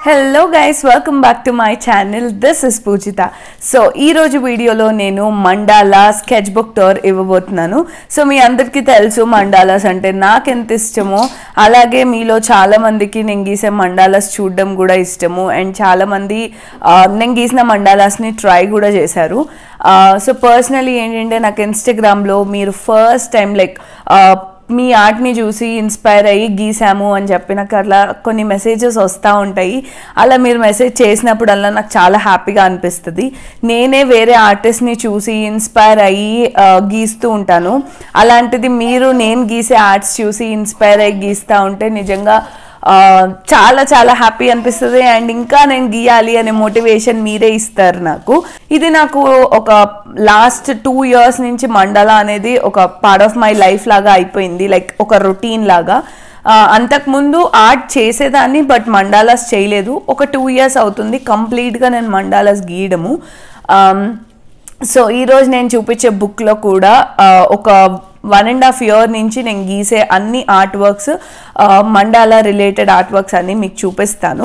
hello guys welcome back to my channel this is Poojitha so ఈరోజు వీడియోలో నేను mandala sketch book tour ఇవ్వబోతున్నాను so మీ అందరికీ తెలుసు మండాలాస్ అంటే నాకు ఎంత ఇష్టమో అలాగే మీలో చాలామందికి నేను గీసే మండాలాస్ చూడడం కూడా ఇష్టము అండ్ చాలామంది ఆ, నేను గీసిన మండాలాస్ని ట్రై కూడా చేశారు సో పర్సనలీ ఏంటంటే నాకు ఇన్స్టాగ్రామ్లో మీరు ఫస్ట్ టైం లైక్ మీ ఆర్ట్ని చూసి ఇన్స్పైర్ అయ్యి గీసాము అని చెప్పి నాకు అట్లా కొన్ని మెసేజెస్ వస్తూ ఉంటాయి అలా మీరు మెసేజ్ చేసినప్పుడల్లా నాకు చాలా హ్యాపీగా అనిపిస్తుంది నేనే వేరే ఆర్టిస్ట్ని చూసి ఇన్స్పైర్ అయ్యి ఆ, గీస్తూ ఉంటాను అలాంటిది మీరు నేను గీసే ఆర్ట్స్ చూసి ఇన్స్పైర్ అయ్యి గీస్తూ ఉంటే నిజంగా ఆ, చాలా చాలా హ్యాపీ అనిపిస్తుంది అండ్ ఇంకా నేను గీయాలి అనే మోటివేషన్ మీరే ఇస్తారు నాకు ఇది నాకు ఒక లాస్ట్ టూ ఇయర్స్ నుంచి మండల అనేది ఒక పార్ట్ ఆఫ్ మై లైఫ్ లాగా అయిపోయింది లైక్ ఒక రొటీన్ లాగా ఆ, అంతకుముందు ఆర్ట్ చేసేదాన్ని బట్ మండాలాస్ చేయలేదు ఒక టూ ఇయర్స్ అవుతుంది కంప్లీట్గా నేను మండాలాస్ గీయడము ఆమ్, సో ఈరోజు నేను చూపించే బుక్లో కూడా ఆ, ఒక వన్ అండ్ హాఫ్ ఇయర్ నుంచి నేను గీసే అన్ని art works mandala related art works అన్ని మీకు చూపిస్తాను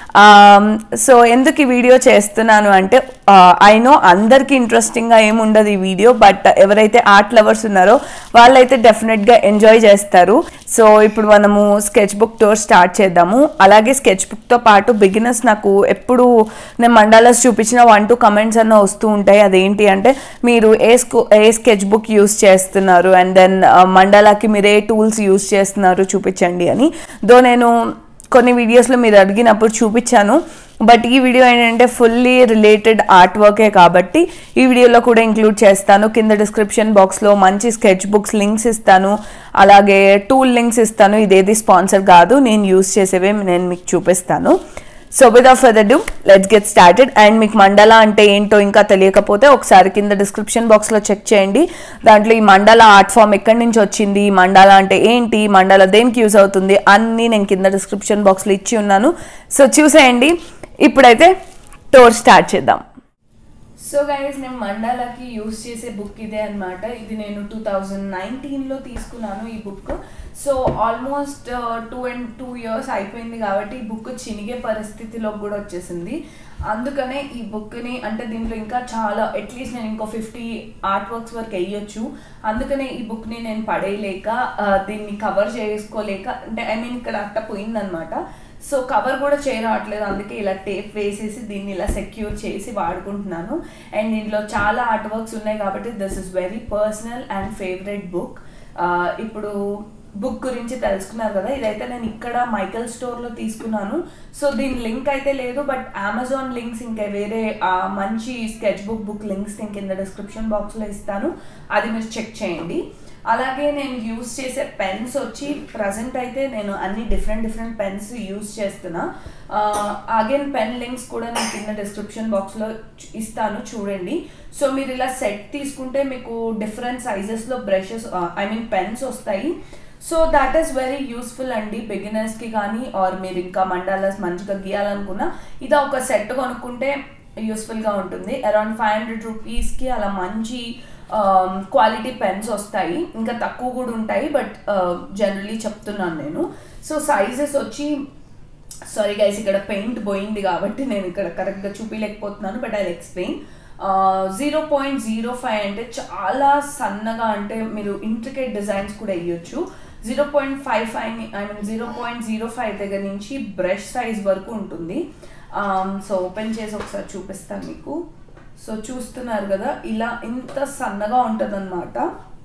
సో ఎందుకు ఈ వీడియో చేస్తున్నాను అంటే ఐ నో అందరికీ ఇంట్రెస్టింగ్గా ఏముండదు ఈ వీడియో బట్ ఎవరైతే ఆర్ట్ లవర్స్ ఉన్నారో వాళ్ళైతే డెఫినెట్గా ఎంజాయ్ చేస్తారు సో ఇప్పుడు మనము స్కెచ్ బుక్ టూర్ స్టార్ట్ చేద్దాము అలాగే స్కెచ్ బుక్తో పాటు బిగినర్స్ నాకు ఎప్పుడు నేను మండాలాస్ చూపించిన వన్ టూ కమెంట్స్ అన్న వస్తూ ఉంటాయి అదేంటి అంటే మీరు ఏ స్కూ ఏ స్కెచ్ బుక్ యూస్ చేస్తున్నారు అండ్ దెన్ మండాలాకి మీరు ఏ టూల్స్ యూస్ చేస్తున్నారు చూపించండి అని దో నేను కొన్ని వీడియోస్లో మీరు అడిగినప్పుడు చూపించాను బట్ ఈ వీడియో ఏంటంటే ఫుల్లీ రిలేటెడ్ ఆర్ట్ వర్కే కాబట్టి ఈ వీడియోలో కూడా ఇంక్లూడ్ చేస్తాను కింద డిస్క్రిప్షన్ బాక్స్లో మంచి స్కెచ్ బుక్స్ లింక్స్ ఇస్తాను అలాగే టూల్ లింక్స్ ఇస్తాను ఇదేది స్పాన్సర్ కాదు నేను యూస్ చేసేవే నేను మీకు చూపిస్తాను so without further do let's get started and మీకు మండల అంటే ఏంటో ఇంకా తెలియకపోతే ఒకసారి కింద డిస్క్రిప్షన్ బాక్స్లో చెక్ చేయండి దాంట్లో ఈ మండల ఆర్ట్ ఫామ్ ఎక్కడి నుంచి వచ్చింది ఈ మండల అంటే ఏంటి మండల దేనికి యూస్ అవుతుంది అన్నీ నేను కింద డిస్క్రిప్షన్ బాక్స్లో ఇచ్చి ఉన్నాను సో చూసేయండి ఇప్పుడైతే టోర్ స్టార్ట్ చేద్దాం సో గైస్ నేను మండాలకి యూస్ చేసే బుక్ ఇదే అన్నమాట ఇది నేను టూ థౌజండ్ నైన్టీన్లో తీసుకున్నాను ఈ book so almost two and two years అయిపోయింది కాబట్టి ఈ బుక్ చినిగే పరిస్థితిలో కూడా వచ్చేసింది అందుకనే ఈ బుక్ని అంటే దీంట్లో ఇంకా చాలా అట్లీస్ట్ నేను ఇంకో ఫిఫ్టీ ఆర్ట్ వర్క్స్ వరకు వేయొచ్చు అందుకనే ఈ బుక్ని నేను పడేయలేక ఆ, దీన్ని కవర్ చేసుకోలేక అంటే ఐ మీన్ ఇక్కడ అట్ట పోయిందనమాట సో కవర్ కూడా చేయరావట్లేదు అందుకే ఇలా టేప్ వేసేసి దీన్ని ఇలా సెక్యూర్ చేసి వాడుకుంటున్నాను అండ్ దీంట్లో చాలా ఆర్ట్ వర్క్స్ ఉన్నాయి కాబట్టి this is very personal and favourite book ఇప్పుడు బుక్ గురించి తెలుసుకున్నారు కదా ఇదైతే నేను ఇక్కడ మైకల్ స్టోర్లో తీసుకున్నాను సో దీని లింక్ అయితే లేదు బట్ అమెజాన్ లింక్స్ ఇంకా వేరే ఆ, మంచి స్కెచ్ బుక్ బుక్ లింక్స్ నేను కింద డిస్క్రిప్షన్ బాక్స్లో ఇస్తాను అది మీరు చెక్ చేయండి అలాగే నేను యూస్ చేసే పెన్స్ వచ్చి ప్రజెంట్ అయితే నేను అన్ని డిఫరెంట్ డిఫరెంట్ పెన్స్ యూస్ చేస్తున్నా అగైన్ పెన్ లింక్స్ కూడా నేను కింద డిస్క్రిప్షన్ బాక్స్లో ఇస్తాను చూడండి సో మీరు ఇలా సెట్ తీసుకుంటే మీకు డిఫరెంట్ సైజెస్లో బ్రషెస్ ఐ మీన్ పెన్స్ వస్తాయి so that is very useful అండి బిగినర్స్కి కానీ ఆర్ మీరు ఇంకా మండాలాస్ మంచిగా గీయాలనుకున్నా ఇది ఒక సెట్ కొనుక్కుంటే యూస్ఫుల్గా ఉంటుంది అరౌండ్ ఫైవ్ హండ్రెడ్ రూపీస్కి అలా మంచి క్వాలిటీ పెన్స్ వస్తాయి ఇంకా తక్కువ కూడా ఉంటాయి బట్ జనరలీ చెప్తున్నాను నేను సో సైజెస్ వచ్చి సారీ గైస్ ఇక్కడ పెయింట్ పోయింది కాబట్టి నేను ఇక్కడ కరెక్ట్గా చూపించలేకపోతున్నాను but I explain zero point zero five అంటే చాలా సన్నగా అంటే మీరు ఇంట్రికేట్ డిజైన్స్ కూడా వేయొచ్చు zero point five five I mean zero point zero five దగ్గర నుంచి బ్రష్ సైజ్ వరకు ఉంటుంది సో ఓపెన్ చేసి ఒకసారి చూపిస్తాను మీకు సో చూస్తున్నారు కదా ఇలా ఇంత సన్నగా ఉంటుంది అనమాట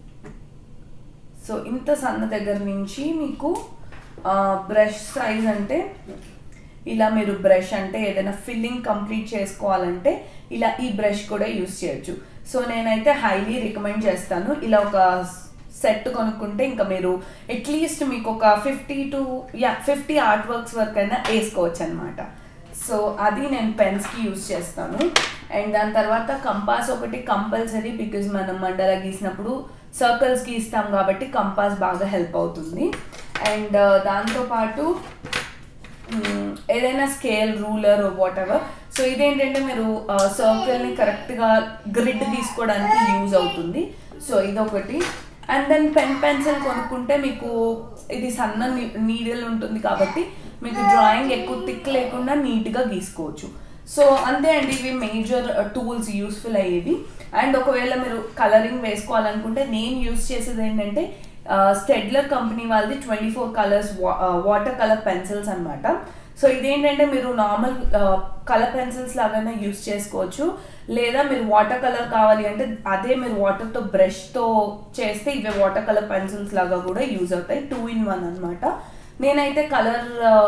సో ఇంత సన్న దగ్గర నుంచి మీకు బ్రష్ సైజ్ అంటే ఇలా మీరు బ్రష్ అంటే ఏదైనా ఫిల్లింగ్ కంప్లీట్ చేసుకోవాలంటే ఇలా ఈ బ్రష్ కూడా యూస్ చేయొచ్చు సో నేనైతే హైలీ రికమెండ్ చేస్తాను ఇలా ఒక సెట్ కొనుక్కుంటే ఇంకా మీరు అట్లీస్ట్ మీకు ఒక ఫిఫ్టీ టు యా ఫిఫ్టీ ఆర్ట్ వర్క్స్ వరకు అయినా వేసుకోవచ్చు అనమాట సో అది నేను పెన్స్కి యూస్ చేస్తాను అండ్ దాని తర్వాత కంపాస్ ఒకటి కంపల్సరీ బికాజ్ మనం మండల గీసినప్పుడు సర్కిల్స్ గీస్తాం కాబట్టి కంపాస్ బాగా హెల్ప్ అవుతుంది అండ్ దాంతోపాటు మ్, ఏదైనా scale ruler whatever so ఇదేంటంటే మీరు సర్కిల్ని కరెక్ట్గా గ్రిడ్ తీసుకోవడానికి యూజ్ అవుతుంది సో ఇదొకటి అండ్ దెన్ పెన్ పెన్సిల్ కొనుక్కుంటే మీకు ఇది సన్న నీడిల్ ఉంటుంది కాబట్టి మీకు డ్రాయింగ్ ఎక్కువ టిక్ లేకుండా నీట్గా గీసుకోవచ్చు సో అంతే అండి ఇవి మేజర్ టూల్స్ యూస్ఫుల్ అయ్యేవి అండ్ ఒకవేళ మీరు కలరింగ్ వేసుకోవాలనుకుంటే నేను యూస్ చేసేది ఏంటంటే స్టెడ్లర్ కంపెనీ వాళ్ళది twenty four colours water colour pencils అనమాట సో ఇదేంటంటే మీరు నార్మల్ కలర్ పెన్సిల్స్ లాగానే యూస్ చేసుకోవచ్చు లేదా మీరు వాటర్ కలర్ కావాలి అంటే అదే మీరు వాటర్తో బ్రష్తో చేస్తే ఇవే వాటర్ కలర్ పెన్సిల్స్ లాగా కూడా యూజ్ అవుతాయి టూ ఇన్ వన్ అనమాట నేనైతే కలర్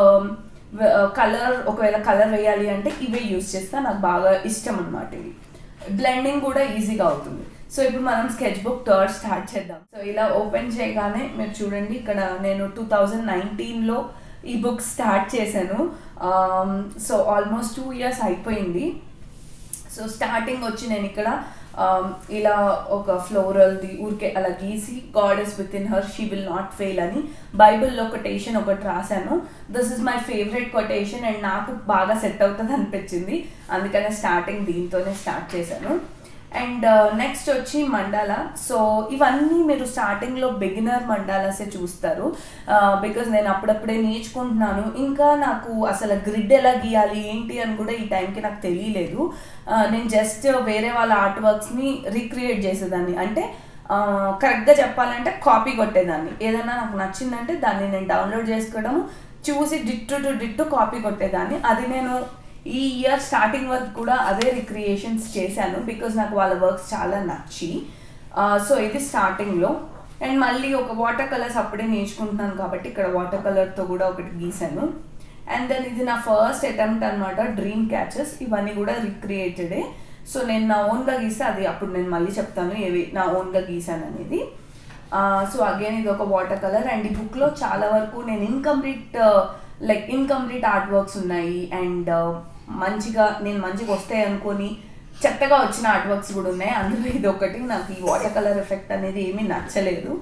కలర్ ఒకవేళ కలర్ వేయాలి అంటే ఇవే యూస్ చేస్తా నాకు బాగా ఇష్టం అనమాట ఇవి బ్లెండింగ్ కూడా ఈజీగా అవుతుంది సో ఇప్పుడు మనం స్కెచ్ బుక్ థర్డ్ స్టార్ట్ చేద్దాం సో ఇలా ఓపెన్ చేయగానే మీరు చూడండి ఇక్కడ నేను టూ థౌజండ్ నైన్టీన్లో ఈ బుక్ స్టార్ట్ చేశాను సో ఆల్మోస్ట్ టూ ఇయర్స్ అయిపోయింది సో స్టార్టింగ్ వచ్చి నేను ఇక్కడ ఇలా ఒక ఫ్లోరల్ది ఊరికే అలా గీసి God is within her she will not fail అని బైబిల్లో కొటేషన్ ఒకటి రాశాను this is my favourite quotation and నాకు బాగా సెట్ అవుతుంది అనిపించింది అందుకనే స్టార్టింగ్ దీంతోనే స్టార్ట్ చేశాను అండ్ నెక్స్ట్ వచ్చి మండాలా సో ఇవన్నీ మీరు స్టార్టింగ్లో బిగినర్ మండాలాసే చూస్తారు బికాజ్ నేను అప్పుడప్పుడే నేర్చుకుంటున్నాను ఇంకా నాకు అసలు గ్రిడ్ ఎలా గీయాలి ఏంటి అని కూడా ఈ టైంకి నాకు తెలియలేదు నేను జస్ట్ వేరే వాళ్ళ ఆర్ట్ వర్క్స్ని రీక్రియేట్ చేసేదాన్ని అంటే కరెక్ట్గా చెప్పాలంటే కాపీ కొట్టేదాన్ని ఏదైనా నాకు నచ్చిందంటే దాన్ని నేను డౌన్లోడ్ చేసుకోవడం చూసి డిట్టు టు డిట్టు కాపీ కొట్టేదాన్ని అది నేను ఈ ఇయర్ స్టార్టింగ్ వర్క్ కూడా అదే రిక్రియేషన్స్ చేశాను బికాజ్ నాకు వాళ్ళ వర్క్స్ చాలా నచ్చి సో ఇది స్టార్టింగ్లో అండ్ మళ్ళీ ఒక వాటర్ కలర్స్ అప్పుడే నేర్చుకుంటున్నాను కాబట్టి ఇక్కడ వాటర్ కలర్తో కూడా ఒకటి గీసాను అండ్ దెన్ ఇది నా ఫస్ట్ అటెంప్ట్ అనమాట డ్రీమ్ క్యాచెస్ ఇవన్నీ కూడా రిక్రియేటెడే సో నేను నా ఓన్గా గీస్తే అది అప్పుడు నేను మళ్ళీ చెప్తాను ఏవి నా ఓన్గా గీసాను అనేది సో అగైన్ ఇది ఒక వాటర్ కలర్ అండ్ ఈ బుక్లో చాలా వరకు నేను incomplete like incomplete art works ఉన్నాయి అండ్ మంచిగా నేను మంచిగా వస్తాయి అనుకొని చెత్తగా వచ్చిన ఆర్ట్ వర్క్స్ కూడా ఉన్నాయి అందులో ఇది ఒకటి నాకు ఈ వాటర్ కలర్ ఎఫెక్ట్ అనేది ఏమీ నచ్చలేదు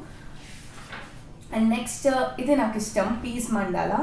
అండ్ నెక్స్ట్ ఇది నాకు ఇష్టం పీస్ మండాలా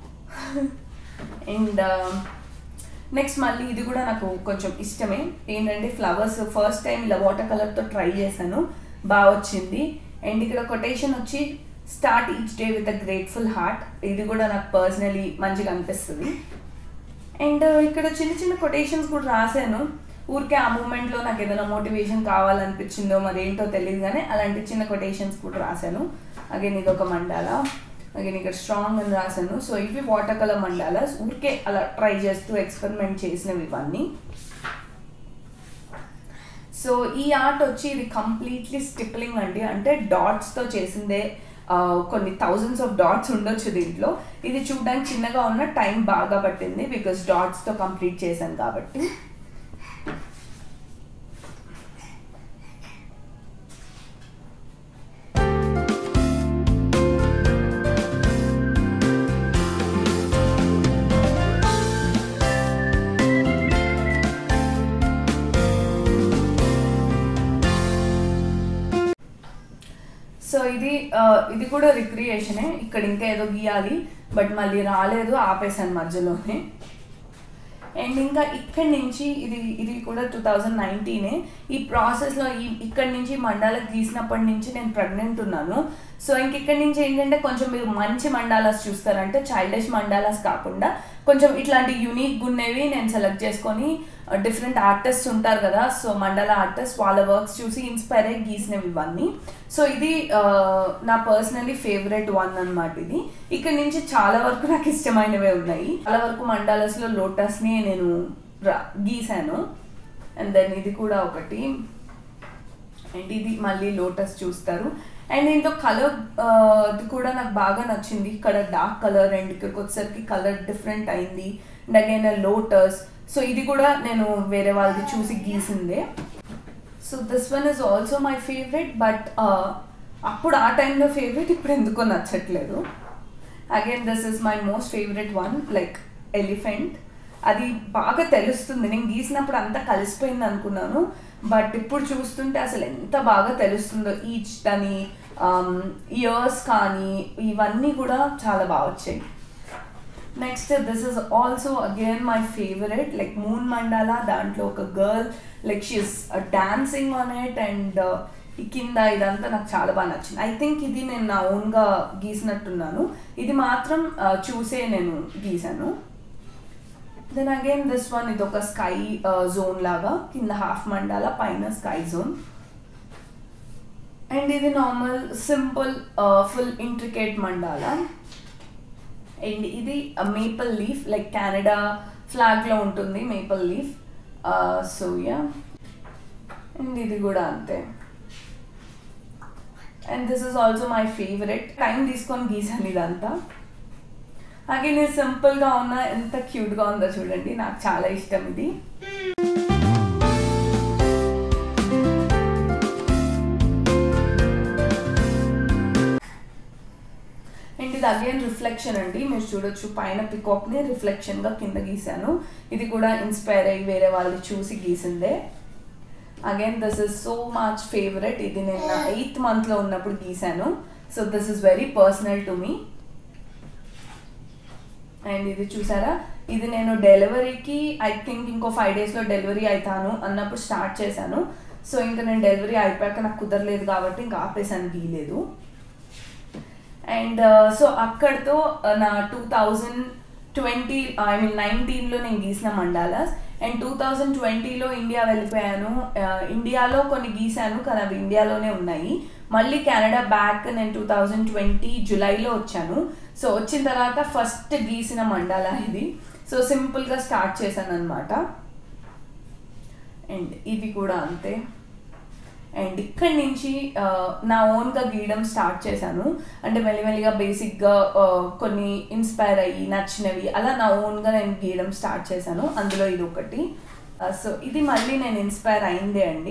అండ్ నెక్స్ట్ మళ్ళీ ఇది కూడా నాకు కొంచెం ఇష్టమే ఏంటంటే ఫ్లవర్స్ ఫస్ట్ టైం ఇలా వాటర్ కలర్తో ట్రై చేశాను బాగా వచ్చింది అండ్ ఇక్కడ కొటేషన్ వచ్చి start each day with a grateful heart ఇది కూడా నాకు పర్సనలీ మంచిగా అనిపిస్తుంది అండ్ ఇక్కడ చిన్న చిన్న కొటేషన్స్ కూడా రాశాను ఊరికే ఆ మూమెంట్లో నాకు ఏదైనా మోటివేషన్ కావాలనిపించిందో మరి ఏంటో తెలియదు కానీ అలాంటి చిన్న కొటేషన్స్ కూడా రాశాను అగైన్ ఇది ఒక మండాల అగైన్ ఇక్కడ స్ట్రాంగ్ అని రాశాను సో ఇవి వాటర్ కలర్ మండాలాస్ ఊరికే అలా ట్రై చేస్తూ ఎక్స్పెరిమెంట్ చేసినవి ఇవన్నీ సో ఈ ఆర్ట్ వచ్చి ఇది కంప్లీట్లీ స్టిప్లింగ్ అండి అంటే డాట్స్తో చేసిందే కొన్ని థౌజండ్స్ ఆఫ్ డాట్స్ ఉండొచ్చు దీంట్లో ఇది చూడడానికి చిన్నగా ఉన్న టైం బాగా పట్టింది బికాస్ డాట్స్తో కంప్లీట్ చేశాను కాబట్టి సో ఇది ఇది కూడా రిక్రియేషనే ఇక్కడ ఇంకా ఏదో గీయాలి బట్ మళ్ళీ రాలేదు ఆపేసాను మధ్యలోనే అండ్ ఇంకా ఇక్కడి నుంచి ఇది ఇది కూడా టూ థౌజండ్ నైన్టీనే ఈ ప్రాసెస్లో ఈ ఇక్కడి నుంచి మండాలకు గీసినప్పటి నుంచి నేను ప్రెగ్నెంట్ ఉన్నాను సో ఇంక ఇక్కడి నుంచి ఏంటంటే కొంచెం మీరు మంచి మండాలాస్ చూస్తారంటే చైల్డిష్ మండాలాస్ కాకుండా కొంచెం ఇట్లాంటి యూనిక్ ఉన్నవి నేను సెలెక్ట్ చేసుకొని డిఫరెంట్ ఆర్టిస్ట్ ఉంటారు కదా సో మండల ఆర్టిస్ట్ వాళ్ళ వర్క్స్ చూసి ఇన్స్పైర్ అయ్యి గీసినవి ఇవన్నీ సో ఇది నా పర్సనలీ ఫేవరెట్ వన్ అనమాట ఇది ఇక్కడ నుంచి చాలా వరకు నాకు ఇష్టమైనవే ఉన్నాయి చాలా వరకు మండాలస్లో లోటస్ని నేను గీసాను అండ్ దెన్ ఇది కూడా ఒకటి అండ్ ఇది మళ్ళీ లోటస్ చూస్తారు అండ్ దీంట్లో కలర్ కూడా నాకు బాగా నచ్చింది ఇక్కడ డార్క్ కలర్ అండ్ ఇక్కడికి వచ్చేసరికి కలర్ డిఫరెంట్ అయింది అండ్ అగైన్ లోటస్ సో ఇది కూడా నేను వేరే వాళ్ళది చూసి గీసిందే సో this one is also my favourite but అప్పుడు ఆ టైంలో ఫేవరెట్ ఇప్పుడు ఎందుకో నచ్చట్లేదు again this is my most favourite one like elephant అది బాగా తెలుస్తుంది నేను గీసినప్పుడు అంతా కలిసిపోయింది అనుకున్నాను బట్ ఇప్పుడు చూస్తుంటే అసలు ఎంత బాగా తెలుస్తుందో ఈచ్ దాని ఇయర్స్ కానీ ఇవన్నీ కూడా చాలా బాగా వచ్చాయి next this is also again my favourite like moon mandala దాంట్లో ఒక girl like she's dancing on it and ఈ కింద ఇదంతా నాకు చాలా బాగా నచ్చింది ఐ థింక్ ఇది నేను నా ఓన్గా గీసినట్టున్నాను ఇది మాత్రం ఆ, చూసే నేను గీసాను దెన్ అగైన్ దిస్ వన్ ఇది ఒక స్కై జోన్ లాగా కింద హాఫ్ మండాల పైన స్కై జోన్ అండ్ ఇది normal simple full intricate mandala and ఇది మేపల్ లీఫ్ లైక్ కెనడా ఫ్లాగ్లో ఉంటుంది maple leaf so yeah and ఇది కూడా అంతే and this is also my favourite time తీసుకొని గీసాను ఇదంతా అలాగే నేను సింపుల్గా ఉన్న ఎంత క్యూట్గా ఉందో చూడండి నాకు చాలా ఇష్టం ఇది అండ్ ఇది అగైన్ రిఫ్లెక్షన్ అండి మీరు చూడొచ్చు పైన పికాక్ని రిఫ్లెక్షన్గా కింద గీసాను ఇది కూడా ఇన్స్పైర్ అయ్యి వేరే వాళ్ళు చూసి గీసిందే again this is so much favourite ఇది నేను నా ఎయిత్ మంత్లో ఉన్నప్పుడు గీసాను so this is very personal to me and ఇది చూసారా ఇది నేను డెలివరీకి ఐ థింక్ ఇంకో ఫైవ్ డేస్లో డెలివరీ అవుతాను అన్నప్పుడు స్టార్ట్ చేశాను సో ఇంకా నేను డెలివరీ అయిపోయాక నాకు కుదరలేదు కాబట్టి ఇంకా ఆపేసాను గీయలేదు అండ్ సో అక్కడితో uh, నా two thousand twenty I mean నైన్టీన్లో నేను గీసిన మండాలాస్ అండ్ టూ థౌజండ్ ట్వంటీలో ఇండియా వెళ్ళిపోయాను Uh, ఇండియాలో కొన్ని గీసాను కానీ అవి ఇండియాలోనే ఉన్నాయి మళ్ళీ కెనడా బ్యాక్ నేను టూ థౌజండ్ ట్వంటీ జులైలో వచ్చాను సో వచ్చిన తర్వాత ఫస్ట్ గీసిన మండాలా ఇది సో సింపుల్గా స్టార్ట్ చేశాను అనమాట అండ్ ఇవి కూడా అంతే అండ్ ఇక్కడి నుంచి ఆ, నా ఓన్గా గీయడం స్టార్ట్ చేశాను అంటే మెల్లిమెల్లిగా బేసిక్గా ఆ, కొన్ని ఇన్స్పైర్ అయ్యి నచ్చినవి అలా నా ఓన్గా నేను గీయడం స్టార్ట్ చేశాను అందులో ఇది ఒకటి సో ఇది మళ్ళీ నేను ఇన్స్పైర్ అయిందే అండి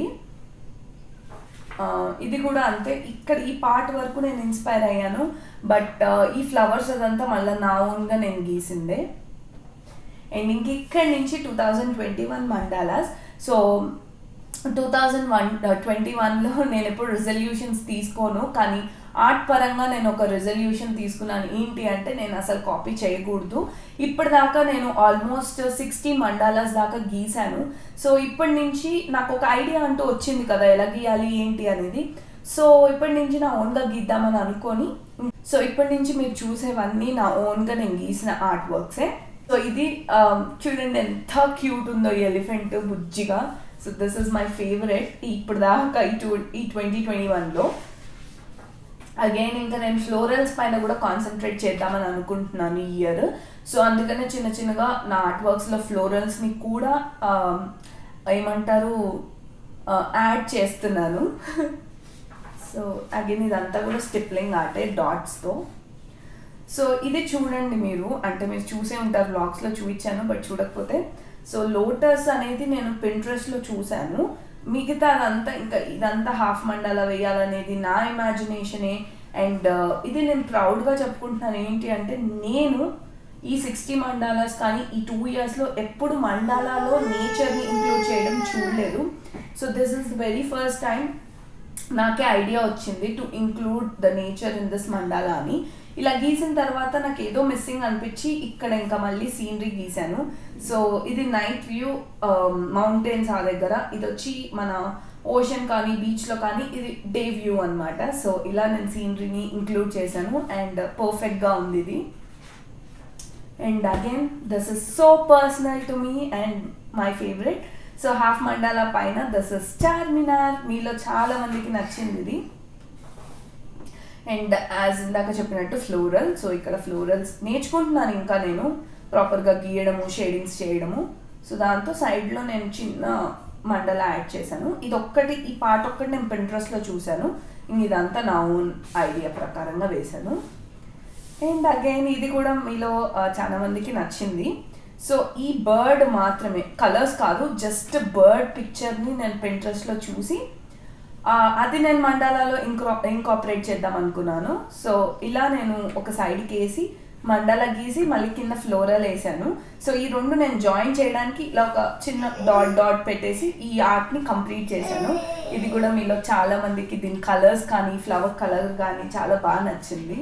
ఆ, ఇది కూడా అంతే ఇక్కడ ఈ పార్ట్ వరకు నేను ఇన్స్పైర్ అయ్యాను బట్ ఈ ఫ్లవర్స్ అదంతా మళ్ళీ నా ఓన్గా నేను గీసిందే అండ్ ఇంక ఇక్కడి నుంచి two thousand twenty one mandalas so two thousand one twenty వన్లో నేను ఎప్పుడు రిజల్యూషన్స్ తీసుకోను కానీ ఆర్ట్ పరంగా నేను ఒక రిజల్యూషన్ తీసుకున్నాను ఏంటి అంటే నేను అసలు కాపీ చేయకూడదు ఇప్పటిదాకా నేను ఆల్మోస్ట్ సిక్స్టీ మండాలాస్ దాకా గీశాను సో ఇప్పటి నుంచి నాకు ఒక ఐడియా అంటూ వచ్చింది కదా ఎలా గీయాలి ఏంటి అనేది సో ఇప్పటి నుంచి నా ఓన్గా గీద్దామని అనుకొని సో ఇప్పటి నుంచి మీరు చూసేవన్నీ నా ఓన్గా నేను గీసిన ఆర్ట్ వర్క్సే సో ఇది ఆ, చూడండి ఎంత క్యూట్ ఉందో ఈ ఎలిఫెంట్ బుజ్జిగా so this is my favourite ఇప్పుడు దాకా ఈ టూ ఈ ట్వంటీ ట్వంటీ వన్లో అగైన్ ఇంకా నేను ఫ్లోరల్స్ పైన కూడా కాన్సన్ట్రేట్ చేద్దామని అనుకుంటున్నాను ఈ ఇయర్ సో అందుకనే చిన్న చిన్నగా నా ఆర్ట్ వర్క్స్లో ఫ్లోరల్స్ని కూడా ఆ, ఏమంటారు యాడ్ చేస్తున్నాను సో అగైన్ ఇదంతా కూడా స్టిప్లింగ్ ఆర్టే డాట్స్తో సో ఇది చూడండి మీరు అంటే మీరు చూసే ఉంటారు బ్లాగ్స్లో చూపించాను బట్ చూడకపోతే సో లోటస్ అనేది నేను పింట్రెస్ట్లో చూశాను మిగతా అదంతా ఇంకా ఇదంతా హాఫ్ మండల వేయాలనేది నా ఇమాజినేషనే అండ్ ఇది నేను ప్రౌడ్గా చెప్పుకుంటున్నాను ఏంటి అంటే నేను ఈ సిక్స్టీ మండాలాస్ కానీ ఈ టూ ఇయర్స్లో ఎప్పుడు మండాలాలో నేచర్ని ఇంక్లూడ్ చేయడం చూడలేదు so this is very first time నాకే ఐడియా వచ్చింది to include the nature in this mandala అని ఇలా గీసిన తర్వాత నాకు ఏదో మిస్సింగ్ అనిపించి ఇక్కడ ఇంకా మళ్ళీ సీనరీ గీశాను సో ఇది నైట్ వ్యూ మౌంటైన్స్ ఆ దగ్గర ఇది వచ్చి మన ఓషన్ కానీ బీచ్లో కానీ ఇది డే వ్యూ అన్నమాట సో ఇలా నేను సీనరీని ఇంక్లూడ్ చేశాను అండ్ పర్ఫెక్ట్గా ఉంది ఇది and again this is so personal to me and my favourite so half mandala పైన దిస్ ఇస్ చార్మినార్ మీలో చాలా మందికి నచ్చింది ఇది అండ్ యాజ్ ఇందాక చెప్పినట్టు ఫ్లోరల్ సో ఇక్కడ ఫ్లోరల్స్ నేర్చుకుంటున్నాను ఇంకా నేను ప్రాపర్గా గీయడము షేడింగ్స్ చేయడము సో దాంతో సైడ్లో నేను చిన్న మండల యాడ్ చేశాను ఇది ఒక్కటి ఈ పాట ఒక్కటి నేను పింట్రెస్ట్లో చూశాను ఇంక ఇదంతా నా ఓన్ ఐడియా ప్రకారంగా వేశాను అండ్ అగైన్ ఇది కూడా మీలో ఆ, చాలా మందికి నచ్చింది సో ఈ బర్డ్ మాత్రమే కలర్స్ కాదు జస్ట్ బర్డ్ పిక్చర్ని నేను పింట్రెస్ట్లో చూసి ఆ, అది నేను మండలాలో ఇంక్రా ఇంకాపరేట్ చేద్దాం అనుకున్నాను సో ఇలా నేను ఒక సైడ్కి వేసి మండల గీసి మళ్ళీ కింద ఫ్లోరల్ వేసాను సో ఈ రెండు నేను జాయిన్ చేయడానికి ఇలా ఒక చిన్న డాట్ డాట్ పెట్టేసి ఈ ఆర్ట్ని కంప్లీట్ చేశాను ఇది కూడా మీలో చాలా మందికి దీని కలర్స్ కానీ ఫ్లవర్ కలర్ కానీ చాలా బాగా నచ్చింది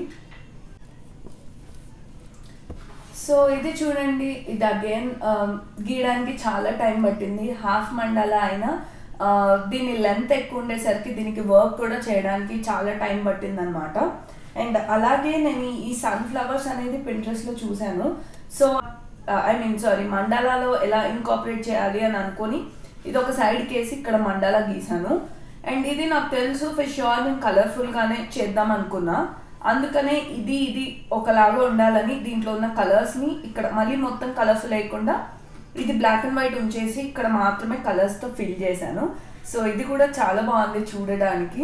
సో ఇది చూడండి ఇది అగైన్ గీయడానికి చాలా టైం పట్టింది హాఫ్ మండల అయినా ఆ, దీని లెంత్ ఎక్కువ ఉండేసరికి దీనికి వర్క్ కూడా చేయడానికి చాలా టైం పట్టిందనమాట అండ్ అలాగే నేను ఈ సన్ఫ్లవర్స్ అనేది పింట్రెస్ట్లో చూశాను సో ఐ మీన్ సారీ మండాలాలో ఎలా ఇన్కాపరేట్ చేయాలి అని అనుకొని ఇది ఒక సైడ్కి వేసి ఇక్కడ మండాలా గీసాను అండ్ ఇది నాకు తెలుసు ఫర్ షూర్ నేను కలర్ఫుల్గానే చేద్దాం అనుకున్నా అందుకనే ఇది ఇది ఒకలాగా ఉండాలని దీంట్లో ఉన్న కలర్స్ని ఇక్కడ మళ్ళీ మొత్తం కలర్ఫుల్ లేకుండా ఇది బ్లాక్ అండ్ వైట్ ఉంచేసి ఇక్కడ మాత్రమే కలర్స్తో ఫిల్ చేశాను సో ఇది కూడా చాలా బాగుంది చూడడానికి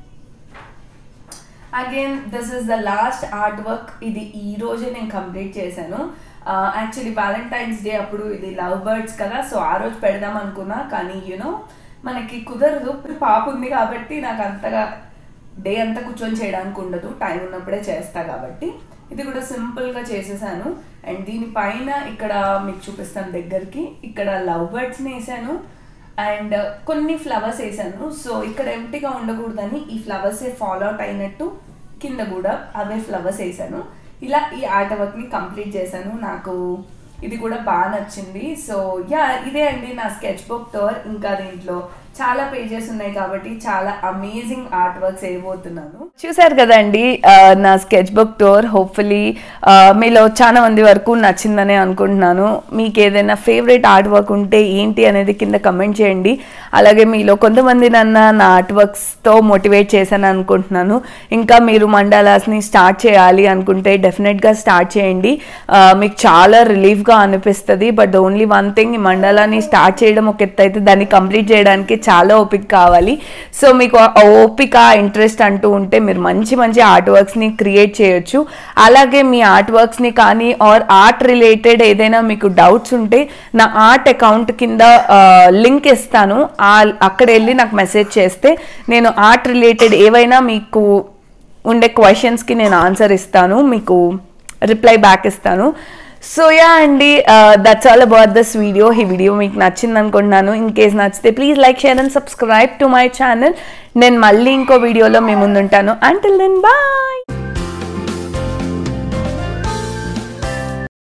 again this is the last art work ఇది ఈ రోజే నేను కంప్లీట్ చేశాను యాక్చువల్లీ వ్యాలంటైన్స్ డే అప్పుడు ఇది లవ్ బర్డ్స్ కదా సో ఆ రోజు పెడదాం అనుకున్నా కానీ యూనో మనకి కుదరదు పాప ఉంది కాబట్టి నాకు అంతగా డే అంతా కూర్చొని చేయడానికి ఉండదు టైం ఉన్నప్పుడే చేస్తా కాబట్టి ఇది కూడా సింపుల్గా చేసేసాను అండ్ దీనిపైన ఇక్కడ మీకు చూపిస్తాను దగ్గరికి ఇక్కడ లవ్ బర్డ్స్ని వేసాను అండ్ కొన్ని ఫ్లవర్స్ వేసాను సో ఇక్కడ ఎంటీగా ఉండకూడదని ఈ ఫ్లవర్సే ఫాలో అవుట్ అయినట్టు కింద కూడా అవే ఫ్లవర్స్ వేసాను ఇలా ఈ ఆర్ట్ వర్క్ని కంప్లీట్ చేశాను నాకు ఇది కూడా బాగా నచ్చింది సో యా ఇదే అండి నా స్కెచ్ బుక్ టూర్ ఇంకా దీంట్లో చాలా పేజెస్ ఉన్నాయి కాబట్టి చాలా అమేజింగ్ ఆర్ట్ వర్క్స్ వేయబోతున్నాను చూసారు కదండి ఆ, నా స్కెచ్ బుక్ టూర్ హోప్ఫుల్లీ మీలో చాలా మంది వరకు నచ్చిందనే అనుకుంటున్నాను మీకు ఏదైనా ఫేవరెట్ ఆర్ట్ వర్క్ ఉంటే ఏంటి అనేది కింద కమెంట్ చేయండి అలాగే మీలో కొంతమంది నన్న నా ఆర్ట్ వర్క్స్తో మోటివేట్ చేశాను అనుకుంటున్నాను ఇంకా మీరు మండాలాస్ని స్టార్ట్ చేయాలి అనుకుంటే డెఫినెట్గా స్టార్ట్ చేయండి ఆ, మీకు చాలా రిలీఫ్గా అనిపిస్తుంది బట్ ఓన్లీ వన్ థింగ్ ఈ మండలాన్ని స్టార్ట్ చేయడం ఒక ఎత్తు అయితే దాన్ని కంప్లీట్ చేయడానికి చాలా ఓపిక కావాలి సో మీకు ఆ ఓపిక ఇంట్రెస్ట్ అంటూ ఉంటే మీరు మంచి మంచి ఆర్ట్ వర్క్స్ని క్రియేట్ చేయొచ్చు అలాగే మీ ఆర్ట్ వర్క్స్ని కానీ ఆర్ ఆర్ట్ రిలేటెడ్ ఏదైనా మీకు డౌట్స్ ఉంటే నా ఆర్ట్ అకౌంట్ కింద లింక్ ఇస్తాను ఆ అక్కడ వెళ్ళి నాకు మెసేజ్ చేస్తే నేను ఆర్ట్ రిలేటెడ్ ఏవైనా మీకు ఉండే క్వశ్చన్స్కి నేను ఆన్సర్ ఇస్తాను మీకు రిప్లై బ్యాక్ ఇస్తాను సో యా అండి that's all about this video ఈ వీడియో మీకు నచ్చింది అనుకుంటున్నాను ఇన్ కేస్ నచ్చితే please like share and subscribe to my channel నేను మళ్ళీ ఇంకో వీడియోలో మీ ముందుంటాను అంటిల్ దెన్ బాయ్